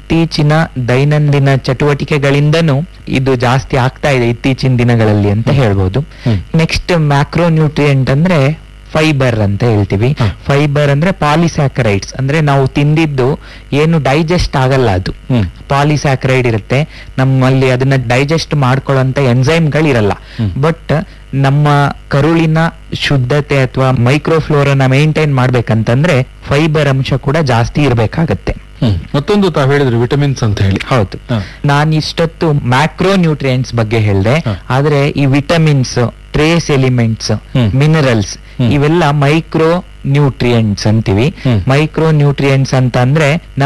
ಇತ್ತೀಚಿನ ದೈನಂದಿನ ಚಟುವಟಿಕೆಗಳಿಂದನೂ ಇದು ಜಾಸ್ತಿ ಆಗ್ತಾ ಇದೆ ಇತ್ತೀಚಿನ ದಿನಗಳಲ್ಲಿ ಅಂತ ಹೇಳ್ಬೋದು ಹ್ಮ್. ನೆಕ್ಸ್ಟ್ ಮ್ಯಾಕ್ರೋ ನ್ಯೂಟ್ರಿಯೆಂಟ್ ಅಂದ್ರೆ ಫೈಬರ್ ಅಂತ ಹೇಳ್ತೀವಿ ಹ. ಫೈಬರ್ ಅಂದ್ರೆ ಪಾಲಿಸ್ಯಾಕರೈಡ್ಸ್ ಅಂದ್ರೆ ನಾವು ತಿಂದಿದ್ದು ಏನು ಡೈಜೆಸ್ಟ್ ಆಗಲ್ಲ ಅದು ಹ್ಮ್ ಪಾಲಿಸ್ಯಾಕರೈಡ್ ಇರುತ್ತೆ ನಮ್ಮಲ್ಲಿ ಅದನ್ನ ಡೈಜೆಸ್ಟ್ ಮಾಡ್ಕೊಳ್ಳೋಂತ ಎಂಜೈಮ್ಗಳು ಇರಲ್ಲ ಹ್ಮ್. ಬಟ್ ನಮ್ಮ ಕರುಳಿನ ಶುದ್ಧತೆ ಅಥವಾ ಮೈಕ್ರೋಫ್ಲೋರನ್ನ ಮೇಂಟೈನ್ ಮಾಡ್ಬೇಕಂತಂದ್ರೆ ಫೈಬರ್ ಅಂಶ ಕೂಡ ಜಾಸ್ತಿ ಇರ್ಬೇಕಾಗತ್ತೆ ಹ್ಮ್ ಮತ್ತೊಂದು ತಾವು ಹೇಳಿದ್ರಿ ವಿಟಮಿನ್ಸ್ ಅಂತ ಹೇಳಿ ಹೌದು ಹ. ನಾನು ಇಷ್ಟೊತ್ತು ಮ್ಯಾಕ್ರೋ ನ್ಯೂಟ್ರಿಯೆಂಟ್ಸ್ ಬಗ್ಗೆ ಹೇಳಿದೆ ಹ. ಆದ್ರೆ ಈ ವಿಟಮಿನ್ಸ್ ಟ್ರೇಸ್ ಎಲಿಮೆಂಟ್ಸ್ ಹ್ಮ್. ಮಿನರಲ್ಸ್ ಹ್ಮ್. ಇವೆಲ್ಲ ಮೈಕ್ರೋ ನ್ಯೂಟ್ರಿಯೆಂಟ್ಸ್ ಅಂತೀವಿ ಹ್ಮ್. ಮೈಕ್ರೋ ನ್ಯೂಟ್ರಿಯೆಂಟ್ಸ್ ಅಂತ ಅಂದ್ರೆ